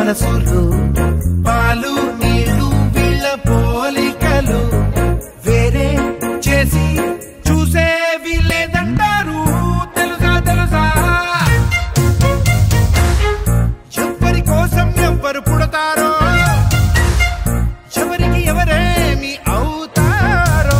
మనసులు పాలు నీళ్లు వీళ్ళ పోలికలు వేరే చేసి చూసే వీళ్ళేదంటారు తెలుసా తెలుసా ఎవరి కోసం ఎవ్వరు పుడతారో ఎవరికి ఎవరేమి అవుతారో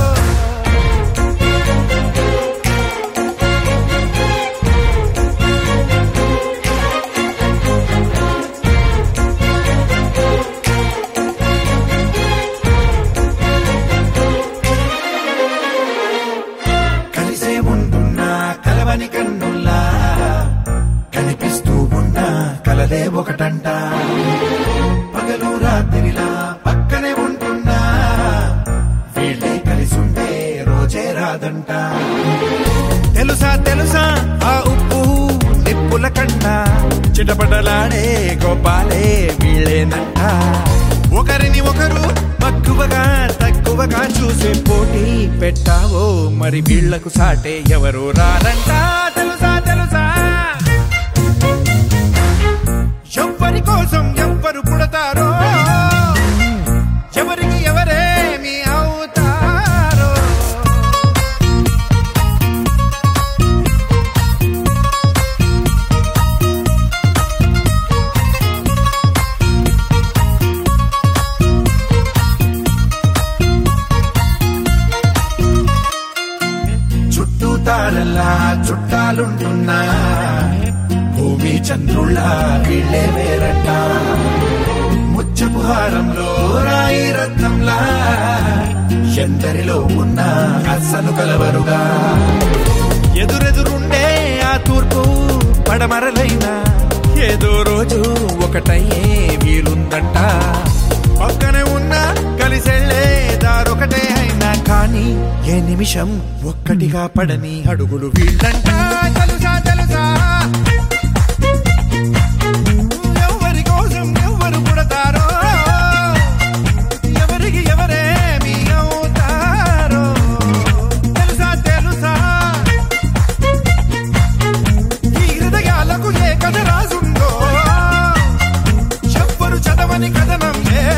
కలిసే ఉంటున్నా కలవని కన్నుల్లా కనిపిస్తూ ఉన్నా కలదే ఒకటంట పగలు రాత్రిలా పక్కనే ఉంటున్నా వీళ్ళే కలిసి ఉండే రోజే రాదంట తెలుసా తెలుసా ఆ ఉప్పు నిప్పుల కంట చిటపటలాడే గోపాలే వీళ్ళేనంట ఒకరిని ఒకరు మక్కువగా తక్కువగా చూసే పోటీ పెట్టావో మరి వీళ్లకు సాటే ఎవరు రారంట తెలుసా తెలుసా ఎవ్వరి కోసం ఎవ్వరు పుడతారో ఎవరికి ఎవరేమి అవుతారో చుట్టూ తారల్లా చుట్టాలుంటున్నా భూమి చంద్రుళ్ళ వీళ్ళే వేరంట ముచ్చపు హారంలో రాయి రత్నంలా ఎందరిలో ఉన్న అస్సలు కలవరుగా ఎదురెదురుండే ఆ తూర్పు పడమరలైనా ఏదో రోజు ఒకటయ్యే వీలుందంట పక్కనే ఉన్న కలిసెళ్ళే దారొకటే అయినా కానీ ఏ నిమిషం ఒక్కటిగా పడని అడుగులు వీళ్ళంట తెలుసా తెలుసా ఎవరి కోసం ఎవరు పుడతారో ఎవరికి ఎవరేమి అవుతారో తెలుసా తెలుసా ఈ హృదయాలకు ఏ కథ రాసుందో ఎవ్వరు చదవని కథనం ఏ